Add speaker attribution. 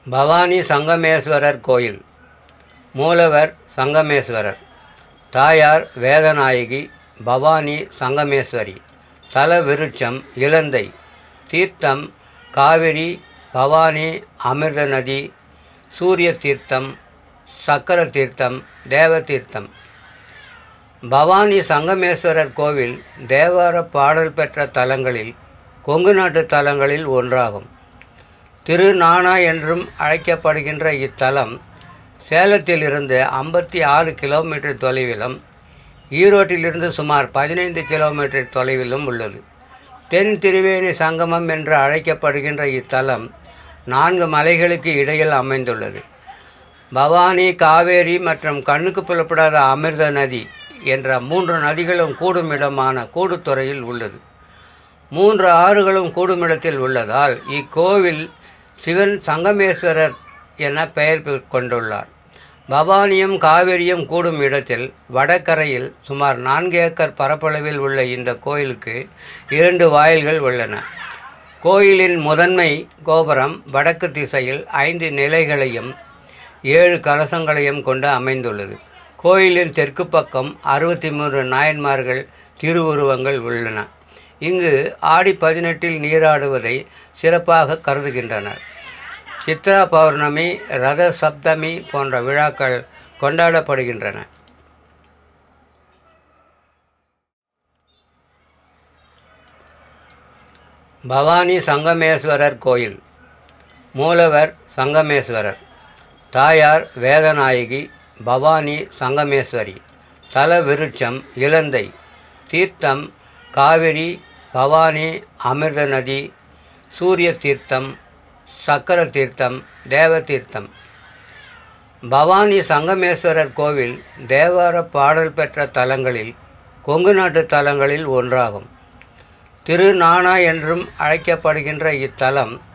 Speaker 1: பவானி சங்கமேஸ்வரர் கோயில் மூலவர் சங்கமேஸ்வரர் தாயார் வேதநாயகி பவானி சங்கமேஸ்வரி தல விருட்சம் இலந்தை தீர்த்தம் காவிரி பவானி அமிர்த நதி சூரிய தீர்த்தம் சக்கர தீர்த்தம் தேவ தீர்த்தம் பவானி சங்கமேஸ்வரர் கோவில் தேவார பாடல் பெற்ற தலங்களில் கொங்கு நாட்டு தலங்களில் ஒன்றாகும் திருநானா என்றும் அழைக்கப்படுகின்ற இத்தலம் சேலத்திலிருந்து ஐம்பத்தி ஆறு கிலோமீட்டர் தொலைவிலும் ஈரோட்டிலிருந்து சுமார் பதினைந்து கிலோமீட்டர் தொலைவிலும் உள்ளது தென் திருவேணி சங்கமம் என்று அழைக்கப்படுகின்ற இத்தலம் நான்கு மலைகளுக்கு இடையில் அமைந்துள்ளது பவானி காவேரி மற்றும் கண்ணுக்கு புலப்படாத அமிர்த நதி என்ற மூன்று நதிகளும் கூடும் இடமான கூடுத்துறையில் உள்ளது மூன்று ஆறுகளும் கூடுமிடத்தில் உள்ளதால் இக்கோவில் சிவன் சங்கமேஸ்வரர் என பெயர் பெ- கொண்டுள்ளார் பவானியும் காவிரியும் கூடும் இடத்தில் வடகரையில் சுமார் நான்கு ஏக்கர் பரப்பளவில் உள்ள இந்த கோயிலுக்கு இரண்டு வாயில்கள் உள்ளன கோயிலின் முதன்மை கோபுரம் வடக்கு திசையில் ஐந்து நிலைகளையும் ஏழு கலசங்களையும் கொண்டு அமைந்துள்ளது கோயிலின் தெற்கு பக்கம் அறுபத்தி மூன்று நாயன்மார்கள் திருவுருவங்கள் உள்ளன இங்கு ஆடி பதினெட்டில் நீராடுவதை சிறப்பாக கருதுகின்றனர் சித்ரா பௌர்ணமி ரத சப்தமி போன்ற விழாக்கள் கொண்டாடப்படுகின்றன பவானி சங்கமேஸ்வரர் கோயில் மூலவர் சங்கமேஸ்வரர் தாயார் வேதநாயகி பவானி சங்கமேஸ்வரி தல விருட்சம் இலந்தை தீர்த்தம் காவிரி பவானி அமிர்த நதி சூரிய தீர்த்தம் சக்கர தீர்த்தம் தேவ தீர்த்தம் பவானி சங்கமேஸ்வரர் கோவில் தேவார பாடல் பெற்ற தலங்களில் கொங்கு நாட்டு தலங்களில் ஒன்றாகும் திருநானா என்றும் அழைக்கப்படுகின்ற இத்தலம்